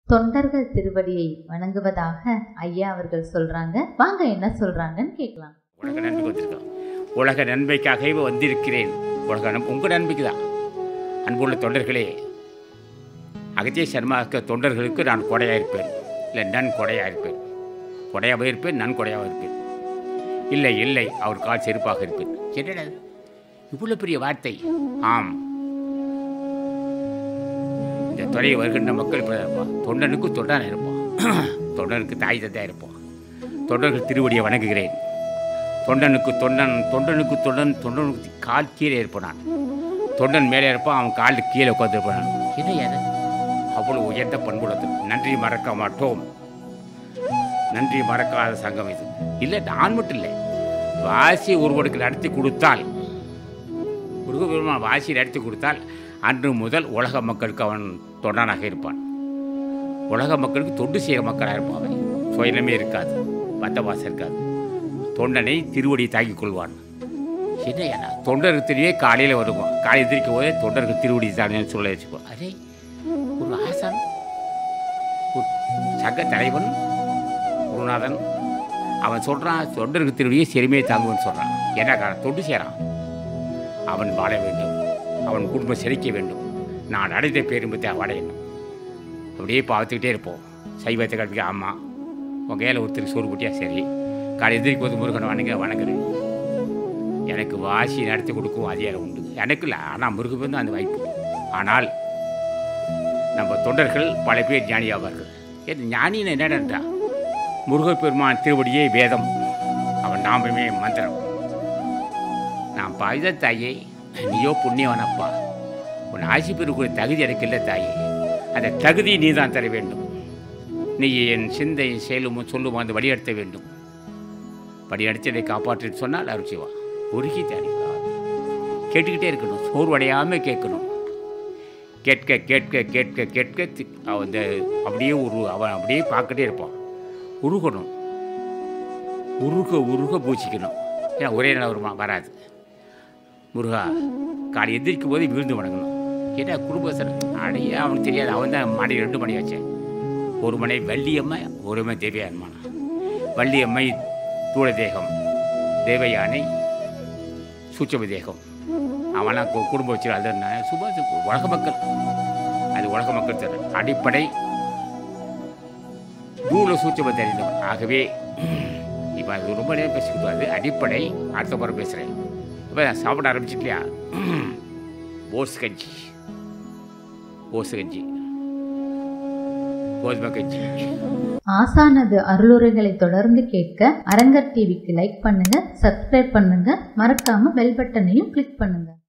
தொண்டர்கள் திருவடியை வணங்குவதாக ஐயா அவர்கள் சொல்றாங்க வாங்க என்ன சொல்றாங்கன்னு கேட்கலாம் உலக நன்மைக்கு வந்திருக்கோம் உலக நன்மைக்காகவே வந்திருக்கிறேன் உலக நம் உங்கள் நன்மைக்கு தான் அன்புள்ள தொண்டர்களே அகத்திய சர்மாக்க தொண்டர்களுக்கு நான் கொடையாக இருப்பேன் இல்லை நன் கொடையாக இருப்பேன் கொடையாகவும் இருப்பேன் நன் கொடையாகவும் இருப்பேன் இல்லை இல்லை அவர் கால் செருப்பாக இருப்பேன் என்னடா இது? இவ்வளோ பெரிய வார்த்தை ஆம் இந்த துறையை வருகின்ற மக்கள் இப்படி தான் இருப்பான் தொண்டனுக்கு தொண்டான இருப்பான் தொண்டனுக்கு தாய் தந்தையாக இருப்பான் தொண்டர்கள் திருவடியை வணங்குகிறேன் தொண்டனுக்கு தொண்டன் தொண்டனுக்கு தொண்டன் தொண்டனுக்கு கால் கீழே இருப்பான் நான் தொண்டன் மேலே இருப்பான் அவன் காலுக்கு கீழே உட்காந்துருப்பான் நான் என்ன யாரு அவ்வளவு உயர்ந்த பண்புள்ளது நன்றி மறக்க மாட்டோம் நன்றி மறக்காத சங்கம் இது இல்லை நான் மட்டும் இல்லை வாசி ஒருவனுக்கு நடத்தி கொடுத்தால் முருகபெருமான் வாசி நடத்தி கொடுத்தால் அன்று முதல் உலக மக்களுக்கு அவன் தொண்டனாக இருப்பான் உலக மக்களுக்கு தொண்டு செய்கிற மக்களாக இருப்பான் அவன் சுயநலமே இருக்காது பத்தவாசம் இருக்காது தொண்டனை திருவடியை தாக்கிக் கொள்வான் என்னையா தொண்டருக்கு திருவே காலையில் வருவான் காலை எந்திரிக்கும் போதே தொண்டருக்கு திருவடி தானேன்னு சொல்ல வச்சுப்போம் அதே ஒரு ஆசான் ஒரு சங்க தலைவன் குருநாதன் அவன் சொல்கிறான் தொண்டருக்கு திருவடியை சிறுமையை தாங்குவேன்னு சொல்கிறான் என்ன காரணம் தொண்டு செய்கிறான் அவன் வாழ வேண்டும் அவன் குடும்பம் செழிக்க வேண்டும் நான் அடைந்த பேரும்பத்தை அடையணும் அப்படியே பார்த்துக்கிட்டே இருப்போம் சைவத்தை கல்விக்க ஆமாம் உங்கள் கையில் ஒருத்தருக்கு சோறு குட்டியா சரி காலை எதிர்க்கு போது முருகனை வணங்க வணங்குறேன் எனக்கு வாசி நடத்தி கொடுக்கும் அதிகாரம் உண்டு எனக்கு இல்லை ஆனால் முருகன் வந்து அந்த வாய்ப்பு ஆனால் நம்ம தொண்டர்கள் பல பேர் ஞானியாவார்கள் ஏன் ஞானின்னு என்னடா முருகப் பெருமான் திருவடியே வேதம் அவன் நாமமே மந்திரம் நான் பாய்த தாயே நீயோ புண்ணியவனப்பா உன் ஆசி பெருக்குற தகுதி எனக்கு இல்லை தாயே அந்த தகுதி நீ தான் தர வேண்டும் நீ என் சிந்தை செயலும் சொல்லும் அந்த வழிநடத்த வேண்டும் வழிநடத்தி காப்பாற்றிட்டு சொன்னால் அருள் செய்வா உருகி தனிப்பா கேட்டுக்கிட்டே இருக்கணும் சோர்வடையாமல் கேட்கணும் கேட்க கேட்க கேட்க கேட்க தி- அவன் அந்த அப்படியே உரு அவன் அப்படியே பார்த்துட்டே இருப்பான் உருகணும் உருக உருக பூச்சிக்கணும் ஏன்னா ஒரே நாள் வருமா வராது முருகா காலை எந்திரிக்கும் போது விழுந்து வணங்கணும் ஏன்னா குடும்பத்தில் அடைய அவனுக்கு தெரியாது அவன் தான் மணி ரெண்டு மணி வச்சேன் ஒரு மணி வள்ளியம்மை ஒரு மணி தேவியான்மானா வள்ளியம்மை தூள தேகம் தேவயானை சூட்சம தேகம் அவன்லாம் கு- குடும்பம் வச்சு அழுதுனா சும்மா இது உலக மக்கள் அது உலக மக்கள் தர அடிப்படை தூள சூட்சம தெரிந்தவன் ஆகவே இப்போ அது ரொம்ப நேரம் பேசிக்கூடாது அடிப்படை அடுத்த முறை பேசுகிறேன் இப்போ நான் சாப்பிட ஆரம்பிச்சிட்டியா ஓட்ஸ் கஞ்சி ஓட்ஸ் கஞ்சி கோதுமை கஞ்சி ஆசானது அருளுரைகளை தொடர்ந்து கேட்க அரங்கர் டிவிக்கு லைக் பண்ணுங்க சப்ஸ்கிரைப் பண்ணுங்க மறக்காம பெல் பட்டனையும் கிளிக் பண்ணுங்க